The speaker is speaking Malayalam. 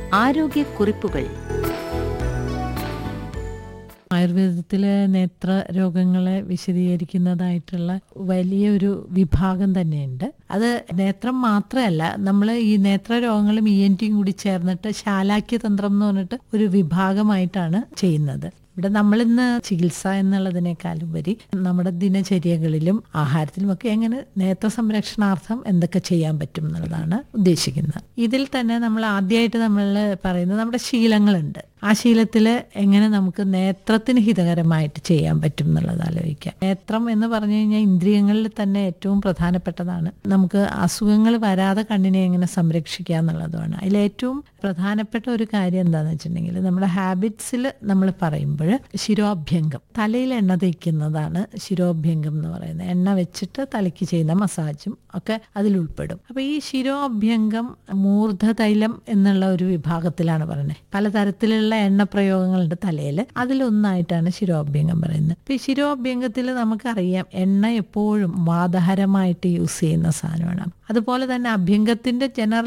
ആരോഗ്യക്കുറിപ്പുകൾ ആയുർവേദത്തിലെ നേത്ര രോഗങ്ങളെ വിശദീകരിക്കുന്നതായിട്ടുള്ള വലിയൊരു വിഭാഗം തന്നെയുണ്ട് അത് നേത്രം മാത്രമല്ല നമ്മൾ ഈ നേത്ര രോഗങ്ങളും ഇ എൻ ടിയും കൂടി ചേർന്നിട്ട് ശാലാക്യ തന്ത്രം എന്ന് പറഞ്ഞിട്ട് ഒരു വിഭാഗമായിട്ടാണ് ചെയ്യുന്നത് ഇവിടെ നമ്മളിന്ന് ചികിത്സ എന്നുള്ളതിനേക്കാൾ ഉപരി നമ്മുടെ ദിനചര്യകളിലും ആഹാരത്തിലും ഒക്കെ എങ്ങനെ നേത്ര സംരക്ഷണാർത്ഥം എന്തൊക്കെ ചെയ്യാൻ പറ്റും എന്നുള്ളതാണ് ഉദ്ദേശിക്കുന്നത് ഇതിൽ തന്നെ നമ്മൾ ആദ്യമായിട്ട് നമ്മൾ പറയുന്നത് നമ്മുടെ ശീലങ്ങളുണ്ട് ആ ശീലത്തിൽ എങ്ങനെ നമുക്ക് നേത്രത്തിന് ഹിതകരമായിട്ട് ചെയ്യാൻ പറ്റും എന്നുള്ളത് ആലോചിക്കാം നേത്രം എന്ന് പറഞ്ഞു കഴിഞ്ഞാൽ ഇന്ദ്രിയങ്ങളിൽ തന്നെ ഏറ്റവും പ്രധാനപ്പെട്ടതാണ് നമുക്ക് അസുഖങ്ങൾ വരാതെ കണ്ണിനെ എങ്ങനെ സംരക്ഷിക്കുക എന്നുള്ളതുമാണ് അതിൽ ഏറ്റവും പ്രധാനപ്പെട്ട ഒരു കാര്യം എന്താണെന്ന് വെച്ചിട്ടുണ്ടെങ്കിൽ നമ്മുടെ ഹാബിറ്റ്സിൽ നമ്മൾ പറയുമ്പോൾ ശിരോഭ്യംഗം തലയിൽ എണ്ണ തേക്കുന്നതാണ് ശിരോഭ്യംഗം എന്ന് പറയുന്നത് എണ്ണ വെച്ചിട്ട് തലയ്ക്ക് ചെയ്യുന്ന മസാജും ഒക്കെ അതിൽ ഉൾപ്പെടും അപ്പൊ ഈ ശിരോഭ്യംഗം മൂർധതൈലം എന്നുള്ള ഒരു വിഭാഗത്തിലാണ് പറയുന്നത് പലതരത്തിലുള്ള എണ്ണ പ്രയോഗങ്ങളുണ്ട് തലയിൽ അതിലൊന്നായിട്ടാണ് ശിരോഭ്യംഗം പറയുന്നത് ഇപ്പൊ ഈ ശിരോഭ്യംഗത്തിൽ നമുക്കറിയാം എണ്ണ എപ്പോഴും വാതഹരമായിട്ട് യൂസ് ചെയ്യുന്ന സാധനമാണ് അതുപോലെ തന്നെ അഭ്യംഗത്തിന്റെ ജനറൽ